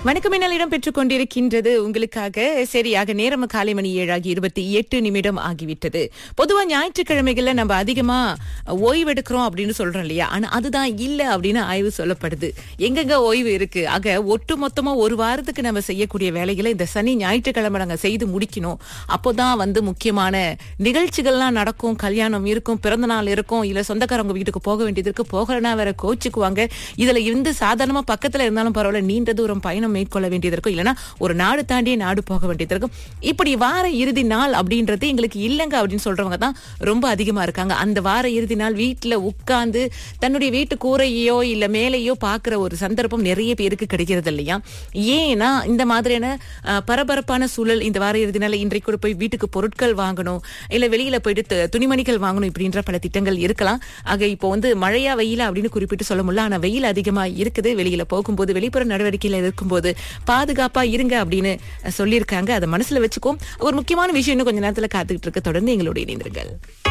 வணக்கம் என்னால் இடம் பெற்றுக் கொண்டிருக்கின்றது உங்களுக்காக சரியாக நேரம் காலை மணி ஏழாகி இருபத்தி எட்டு நிமிடம் ஆகிவிட்டது பொதுவா ஞாயிற்றுக்கிழமைகள்ல நம்ம அதிகமா ஓய்வெடுக்கிறோம் அப்படின்னு சொல்றோம் இல்லையா ஆனா அதுதான் இல்ல அப்படின்னு ஆய்வு சொல்லப்படுது எங்கெங்க ஓய்வு இருக்கு ஆக ஒட்டு மொத்தமா ஒரு வாரத்துக்கு நம்ம செய்யக்கூடிய வேலைகளை இந்த சனி ஞாயிற்றுக்கிழமை நாங்க செய்து முடிக்கணும் அப்போதான் வந்து முக்கியமான நிகழ்ச்சிகள்லாம் நடக்கும் கல்யாணம் இருக்கும் பிறந்த நாள் இருக்கும் இல்ல சொந்தக்காரங்க வீட்டுக்கு போக வேண்டியது இருக்கு போகலன்னா வேற கோச்சுக்குவாங்க இதுல இருந்து சாதாரணமா பக்கத்துல இருந்தாலும் பரவாயில்ல நீண்ட தூரம் பயணம் மேற்கொள்ள வேண்டியது இருக்கும் இல்லைன்னா ஒரு நாடு தாண்டியே நாடு போக வேண்டியது இருக்கும் இப்படி வார இறுதி நாள் அப்படின்றது எங்களுக்கு இல்லைங்க அப்படின்னு சொல்றவங்க தான் ரொம்ப அதிகமா இருக்காங்க அந்த வார இறுதி நாள் வீட்டுல உட்கார்ந்து தன்னுடைய வீட்டு கூரையோ இல்ல மேலேயோ பாக்குற ஒரு சந்தர்ப்பம் நிறைய பேருக்கு கிடைக்கிறது இல்லையா ஏன்னா இந்த மாதிரியான அஹ், பரபரப்பான சூழல் இந்த வார இறுதி நாள் இன்றைக்கு கூட போய் வீட்டுக்கு பொருட்கள் வாங்கணும் இல்ல வெளியில போயிட்டு து- துணிமணிகள் வாங்கணும் இப்படின்ற பல திட்டங்கள் இருக்கலாம் ஆக இப்போ வந்து மழையா வெயிலா அப்படின்னு குறிப்பிட்டு சொல்ல முடியல ஆனா வெயில் அதிகமா இருக்குது வெளியில போகும்போது வெளிப்புற நடவடிக்கையில இருக்கும்போது பாதுகாப்பா இருங்க அப்படின்னு சொல்லியிருக்காங்க அதை மனசுல வச்சுக்கோ ஒரு முக்கியமான விஷயம் இன்னும் கொஞ்ச நேரத்துல காத்துக்கிட்டு இருக்க தொடர்ந்து எங்களோட இணைந்திருங்கள்